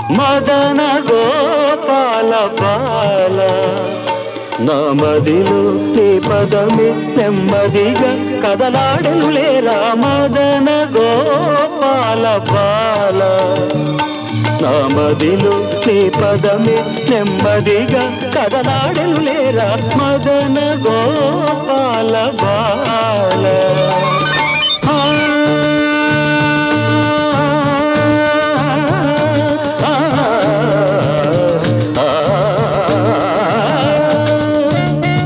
మదన గోపాల బాల నా మదిలో నీ పదమే నెమ్మదిగా కదలాడను లేరా మదన గోపాల బాల నా మదిలో నీ పదమే నెమ్మదిగా కదలాడను లేరా మదన గోపాల బాల ఆ, ఆ, ఆ, ఆ.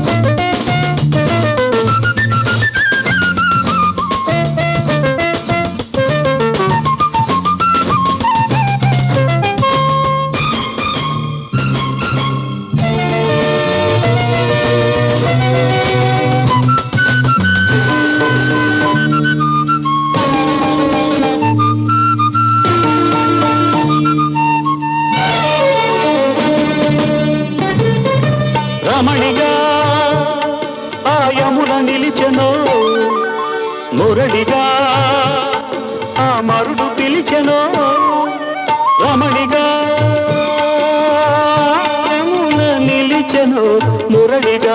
రమణిగా ఆ యమున నిలిచెను మురళిగా ఆ మరుడు పిలిచెను రమణిగా యమున నిలిచెను మురళిగా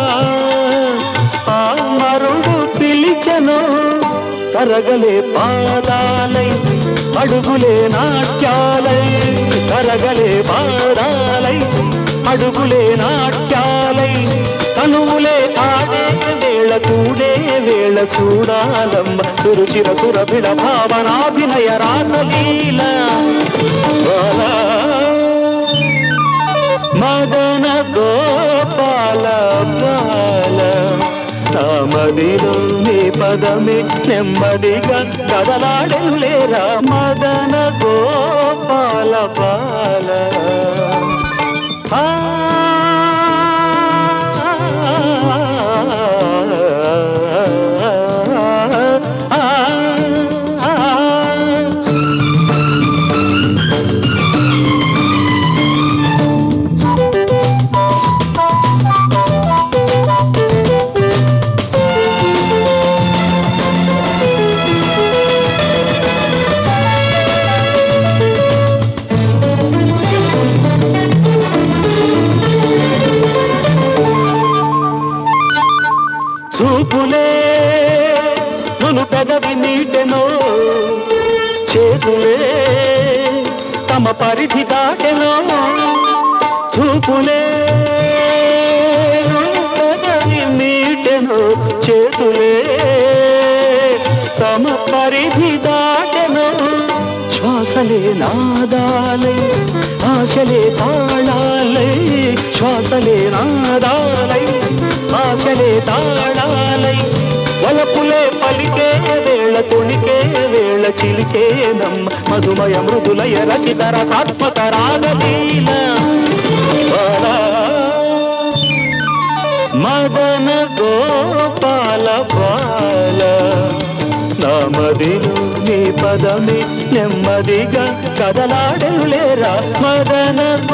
ఆ మరుడు పిలిచెను తరగలే పాదాలై అడుగులే నాట్యాలై తరగలే పాదాలై అడుగులే నాట్యాలై తనువులే ఆడే వేళ కూడే వేళ చూడాలమ్మ సురుచిర సురభిడ భావనాభినయ రాసలీల బాలా. మదన గోపాల బాల నా మదిలో నీ పదమే నెమ్మదిగా కదలాడను లేరా మదన గోపాల బాల ఆ, ఆ, ఆ, ఆ. చూపులే నును పెదవి నీటెనో చేతులే తమ పరిధి దాటెనో చూపులే నును పెదవి మీటెనో చేతులే తమ పరిధి దాటెనో శ్వాసలే నాదాలై ఆశలే తాళాలై శ్వాసలే నాదాలై ఆశలే తాళాలై వలపులే పలికే వేళ తొణికే వేళ చిలికే నమ్మ మధుమయ మృదులయ రచిత రసాత్మక రాగలీల బాలా. మదన గోపాల బాల నా మదిలో నీ పదమే నెమ్మదిగా కదలాడను లేరా మదన